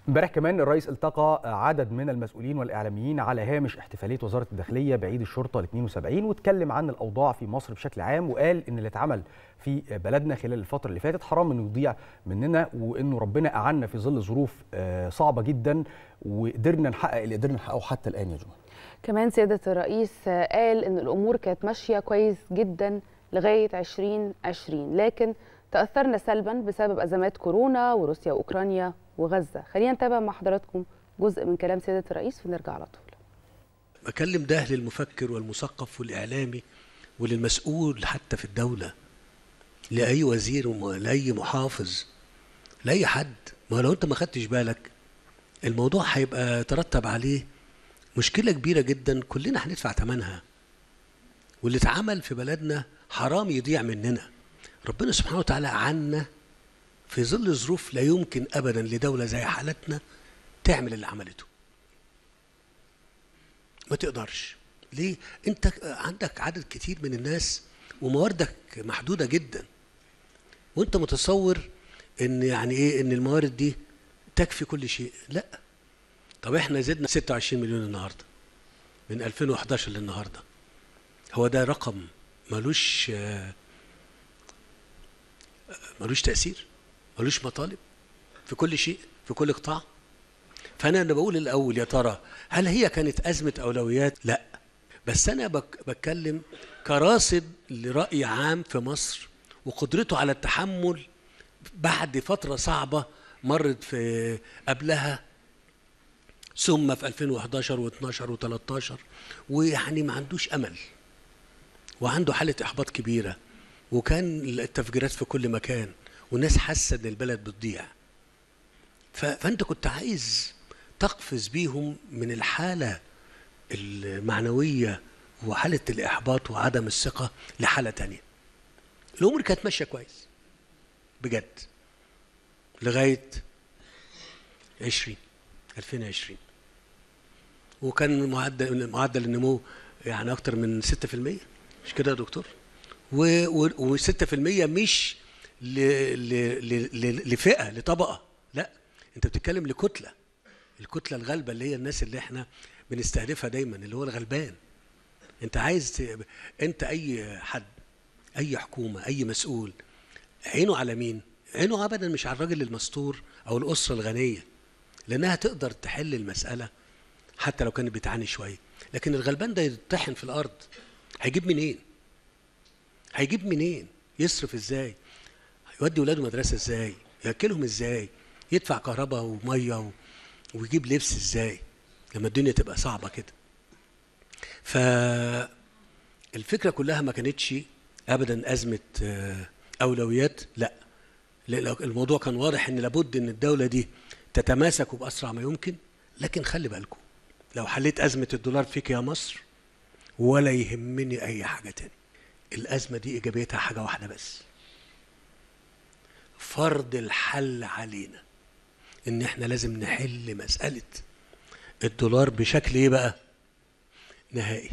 امبارح كمان الرئيس التقى عدد من المسؤولين والاعلاميين على هامش احتفاليه وزاره الداخليه بعيد الشرطه ال 72 واتكلم عن الاوضاع في مصر بشكل عام وقال ان اللي اتعمل في بلدنا خلال الفتره اللي فاتت حرام انه يضيع مننا وانه ربنا اعنا في ظل ظروف صعبه جدا وقدرنا نحقق اللي قدرنا نحققه حتى الان يا جماعه. كمان سياده الرئيس قال ان الامور كانت ماشيه كويس جدا لغايه 2020 لكن تاثرنا سلبا بسبب ازمات كورونا وروسيا واوكرانيا وغزه خلينا نتابع مع حضراتكم جزء من كلام سياده الرئيس ونرجع على طول بكلم ده للمفكر والمثقف والاعلامي وللمسؤول حتى في الدوله لاي وزير ولاي محافظ لاي حد ما لو انت ما خدتش بالك الموضوع هيبقى ترتب عليه مشكله كبيره جدا كلنا هندفع ثمنها واللي اتعمل في بلدنا حرام يضيع مننا ربنا سبحانه وتعالى عنا في ظل ظروف لا يمكن ابدا لدوله زي حالتنا تعمل اللي عملته ما تقدرش ليه انت عندك عدد كتير من الناس ومواردك محدوده جدا وانت متصور ان يعني ايه ان الموارد دي تكفي كل شيء لا طب احنا زدنا 26 مليون النهارده من 2011 للنهارده هو ده رقم ملوش ملوش تاثير ملوش مطالب في كل شيء في كل قطاع فانا انا بقول الاول يا ترى هل هي كانت ازمه اولويات لا بس انا بك بتكلم كراصد لراي عام في مصر وقدرته على التحمل بعد فتره صعبه مرت في قبلها ثم في 2011 و12 و13 ويعني ما عندوش امل وعنده حاله احباط كبيره وكان التفجيرات في كل مكان والناس حاسه ان البلد بتضيع فانت كنت عايز تقفز بيهم من الحاله المعنويه وحاله الاحباط وعدم الثقه لحاله تانية الامور كانت ماشيه كويس بجد لغايه 20 2020 وكان معدل معدل النمو يعني اكتر من 6% مش كده يا دكتور و6% مش ل... ل... ل... لفئه لطبقه لا انت بتتكلم لكتله الكتله الغالبه اللي هي الناس اللي احنا بنستهدفها دايما اللي هو الغلبان انت عايز ت... انت اي حد اي حكومه اي مسؤول عينه على مين عينه ابدا مش على الراجل المستور او الاسره الغنيه لانها تقدر تحل المساله حتى لو كانت بتعاني شويه لكن الغلبان ده يطحن في الارض هيجيب منين هيجيب منين يصرف ازاي يودي ولاده مدرسه ازاي ياكلهم ازاي يدفع كهرباء وميه و... ويجيب لبس ازاي لما الدنيا تبقى صعبه كده فالفكره كلها ما كانتش ابدا ازمه اولويات لا الموضوع كان واضح ان لابد ان الدوله دي تتماسك باسرع ما يمكن لكن خلي بالكم لو حليت ازمه الدولار فيك يا مصر ولا يهمني اي حاجه تاني الازمه دي ايجابيتها حاجه واحده بس فرض الحل علينا ان احنا لازم نحل مساله الدولار بشكل ايه بقى نهائي